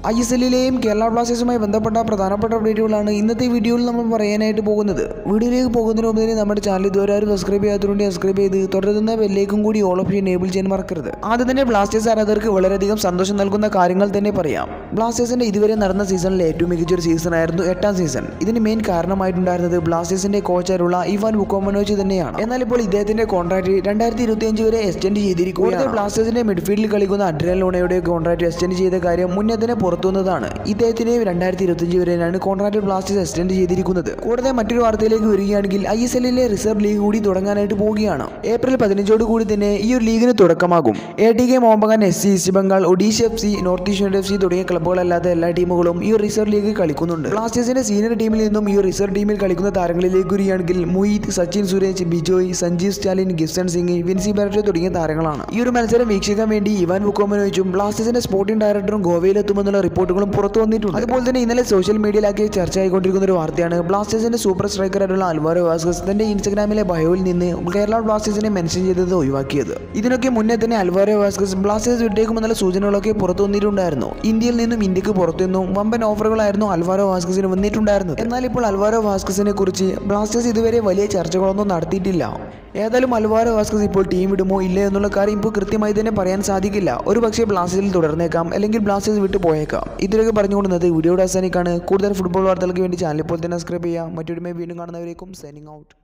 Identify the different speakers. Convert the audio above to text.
Speaker 1: I S എല്ലിലെയും കേരള ബ്ലാസ്റ്റേഴ്സുമായി ബന്ധപ്പെട്ട പ്രധാനപ്പെട്ട അപ്ഡേറ്റുകളാണ് ഇന്നത്തെ വീഡിയോയിൽ നമ്മൾ പറയാനായിട്ട് പോകുന്നത് വീഡിയോയിലേക്ക് പോകുന്നതിന് മുമ്പ് തന്നെ നമ്മുടെ ചാനൽ ഇതുവരെ ആരും സബ്സ്ക്രൈബ് ചെയ്യാത്തതുകൊണ്ട് സബ്സ്ക്രൈബ് ചെയ്ത് തുടരുന്ന ബെല്ലേക്കും കൂടി ഓൾ ഓപ്ഷൻ എനേബിൾ ചെയ്യാൻ മറക്കരുത് ആദ്യം തന്നെ ബ്ലാസ്റ്റേഴ്സ് ആരാധകർക്ക് വളരെയധികം സന്തോഷം നൽകുന്ന കാര്യങ്ങൾ തന്നെ പറയാം ബ്ലാസ്റ്റേഴ്സിന്റെ ഇതുവരെ നടന്ന സീസണിലെ ഏറ്റവും മികച്ച ഒരു സീസൺ ആയിരുന്നു എട്ടാം സീസൺ ഇതിന് മെയിൻ കാരണമായിട്ടുണ്ടായിരുന്നത് ബ്ലാസ്റ്റേഴ്സിന്റെ കോച്ചായിട്ടുള്ള ഇവാൻ ബുക്കോമനോച്ച് തന്നെയാണ് എന്നാൽ ഇപ്പോൾ ഇദ്ദേഹത്തിന്റെ കോൺട്രാക്ട് രണ്ടായിരത്തി ഇരുപത്തി അഞ്ച് വരെ എക്സ്റ്റെൻഡ് ചെയ്തിരിക്കുകയാണ് ബ്ലാസ്റ്റേഴ്സിന്റെ മിഡ്ഫീൽഡിൽ കളിക്കുന്ന അഡ്രിയൽ ലോണയുടെ കോൺട്രാക്ട് എക്സ്റ്റെൻഡ് ചെയ്ത കാര്യം മുന്നേ തന്നെ പുറത്തു വന്നതാണ് ഇദ്ദേഹത്തിന് രണ്ടായിരത്തി ഇരുപത്തിയഞ്ച് വരെയാണ് കോൺട്രാക്ട് ബ്ലാസ്റ്റേഴ്സ് എക്സ്റ്റെൻഡ് ചെയ്തിരിക്കുന്നത് കൂടാതെ മറ്റൊരു വാർത്തയിലേക്ക് വരികയാണെങ്കിൽ ഐ എസ് എല്ലിലെ റിസർവ് ലീഗ് കൂടി തുടങ്ങാനായിട്ട് പോവുകയാണ് ഏപ്രിൽ പതിനഞ്ചോട് കൂടി തന്നെ ഈ ഒരു ലീഗിന് തുടക്കമാകും A T K Mohun Bagan S C East Bengal Odisha F C North East United F C തുടങ്ങിയ ക്ലബ്ബുകളല്ലാത്ത എല്ലാ ടീമുകളും ഈ ഒരു റിസർവ് ലീഗ് കളിക്കുന്നുണ്ട് ബ്ലാസ്റ്റേഴ്സിന്റെ സീനിയർ ടീമിൽ നിന്നും ഈ ഒരു റിസർവ് ടീമിൽ കളിക്കുന്ന താരങ്ങളിലേക്ക് വരികയാണെങ്കിൽ മുയീത് സച്ചിൻ സുരേഷ് ബിജോയ് സഞ്ജീവ് സ്റ്റാലിൻ ഗിഫ്സൺ സിംഗ് വിൻസി ബാരറ്റ് തുടങ്ങിയ താരങ്ങളാണ് ഈ ഒരു മത്സരം വീക്ഷിക്കാൻ വേണ്ടി ഇവാൻ ബുക്കോമനോവിച്ചും ബ്ലാസ്റ്റേഴ്സിന്റെ സ്പോർട്ടിംഗ് ഡയറക്ടറും ഗോവയിലെത്തുമെന്നുള്ള റിപ്പോർട്ടുകളും പുറത്തു വന്നിട്ടുണ്ട് അതുപോലെ തന്നെ ഇന്നലെ സോഷ്യൽ മീഡിയയിലാക്കി ചർച്ചയായിക്കൊണ്ടിരിക്കുന്ന ഒരു വാർത്തയാണ് ബ്ലാസ്റ്റേഴ്സിന്റെ സൂപ്പർ സ്ട്രൈക്കറായിട്ടുള്ള അൽവാരോ വാസ്കസ് തന്റെ ഇൻസ്റ്റഗ്രാമിലെ ബയോയിൽ നിന്ന് കേരള ബ്ലാസ്റ്റേഴ്സിനെ മെൻഷൻ ചെയ്തത് ഒഴിവാക്കിയത് ഇതിനൊക്കെ മുന്നേ തന്നെ അൽവാരോ വാസ്കസ് ബ്ലാസ്റ്റേഴ്സ് വിട്ടേക്കുമെന്നുള്ള സൂചനകളൊക്കെ പുറത്തു വന്നിട്ടുണ്ടായിരുന്നു ഇന്ത്യയിൽ നിന്നും ഇന്ത്യക്ക് പുറത്തു നിന്നും വമ്പൻ ഓഫറുകളായിരുന്നു അൽവാരോ വാസ്കസിന് വന്നിട്ടുണ്ടായിരുന്നത് എന്നാൽ ഇപ്പോൾ അൽവാരോ വാസ്കസിനെ കുറിച്ച് ബ്ലാസ്റ്റേഴ്സ് ഇതുവരെ വലിയ ചർച്ചകളൊന്നും നടത്തിയിട്ടില്ല ഏതായാലും അൽവാരോ വാസ്കസ് ഇപ്പോൾ ടീം വിടുമോ ഇല്ല എന്നുള്ള കാര്യം ഇപ്പോൾ കൃത്യമായി തന്നെ പറയാൻ സാധിക്കില്ല ഒരു പക്ഷേ ബ്ലാസ്റ്റേഴ്സിൽ തുടർന്നേക്കാം അല്ലെങ്കിൽ ബ്ലാസ്റ്റേഴ്സ് വിട്ടു പോയേക്കാം ഇതിലൊക്കെ പറഞ്ഞുകൊണ്ടുന്നത് വീഡിയോയുടെ അവസാനിക്കാണ് കൂടുതൽ ഫുട്ബോൾ വാർത്തകൾക്ക് വേണ്ടി ചാനൽ ഇപ്പോൾ തന്നെ സബ്സ്ക്രൈബ് ചെയ്യാം മറ്റൊരു വീണ്ടും കാണുന്നവരേക്കും സൈനിങ് ഔട്ട്